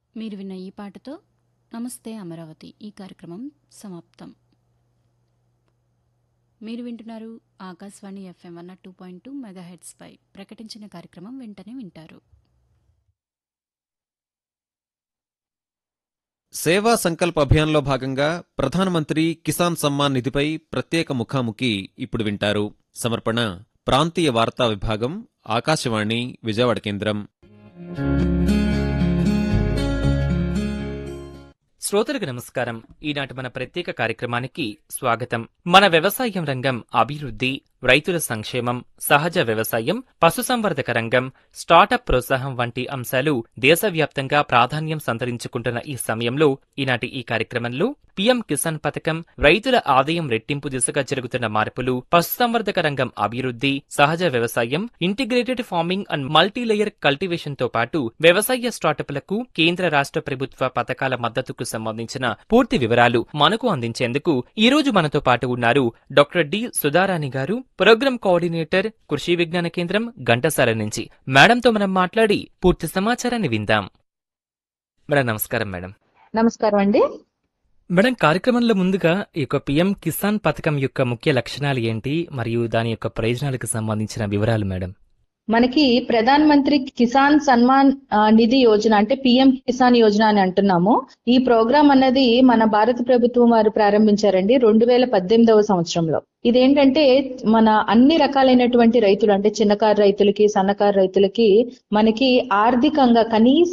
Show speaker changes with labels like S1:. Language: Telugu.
S1: మీరు విన్న ఈ పాటతో నమస్తే అమరావతి ఈ కార్యక్రమం సమాప్తం మీరు వింటున్నారు Akashvani FM one two point two megahertz పై ప్రకటించిన కార్యక్రమం వెంటనే వింటారు
S2: సేవా సంకల్ప్ అభియాన్లో భాగంగా ప్రధానమంత్రి కిసాన్ సమ్మాన్ నిధిపై ప్రత్యేక ముఖాముఖి ఇప్పుడు వింటారు సమర్పణ ప్రాంతీయ వార్తా విభాగం ఆకాశవాణి విజయవాడ కేంద్రం
S3: శ్రోతలకు నమస్కారం ఈనాటి మన ప్రత్యేక కార్యక్రమానికి స్వాగతం మన వ్యవసాయం రంగం అభివృద్ధి రైతుల సంక్షేమం సహజ వ్యవసాయం పశుసంవర్ధక రంగం స్టార్టప్ ప్రోత్సాహం వంటి అంశాలు దేశవ్యాప్తంగా ప్రాధాన్యం సంతరించుకుంటున్న ఈ సమయంలో ఈనాటి ఈ కార్యక్రమంలో పీఎం కిసాన్ పథకం రైతుల ఆదాయం రెట్టింపు దిశగా జరుగుతున్న మార్పులు పశుసంవర్ధక రంగం అభివృద్ధి సహజ వ్యవసాయం integrated farming and multilayer cultivation తో పాటు వ్యవసాయ స్టార్టప్లకు కేంద్ర రాష్ట్ర ప్రభుత్వ పథకాల మద్దతుకు సంబంధించిన పూర్తి వివరాలు మనకు అందించేందుకు ఈ రోజు మనతో పాటు ఉన్నారు డాక్టర్ డి సుధారాణి గారు ప్రోగ్రామ్ కోఆర్డినేటర్ కృషి విజ్ఞాన కేంద్రం ఘంటసాల నుంచి మేడంతో మనం మాట్లాడి పూర్తి సమాచారాన్ని విందాం మేడం నమస్కారం మేడం
S4: నమస్కారం అండి
S3: మేడం కార్యక్రమంలో ముందుగా ఈ యొక్క పిఎం కిసాన్ పథకం యొక్క ముఖ్య లక్షణాలు ఏంటి మరియు దాని యొక్క ప్రయోజనాలకు సంబంధించిన వివరాలు మేడం
S4: మనకి ప్రధాన్ మంత్రి కిసాన్ సన్మాన్ ఆ, నిధి యోజన అంటే పిఎం కిసాన్ యోజన అని అంటున్నాము ఈ ప్రోగ్రాం అన్నది మన భారత ప్రభుత్వం వారు ప్రారంభించారండి రెండు వేల పద్దెనిమిదవ సంవత్సరంలో ఇదేంటంటే మన అన్ని రకాలైనటువంటి రైతులు అంటే చిన్నకారు రైతులకి సన్నకారు రైతులకి మనకి ఆర్థికంగా కనీస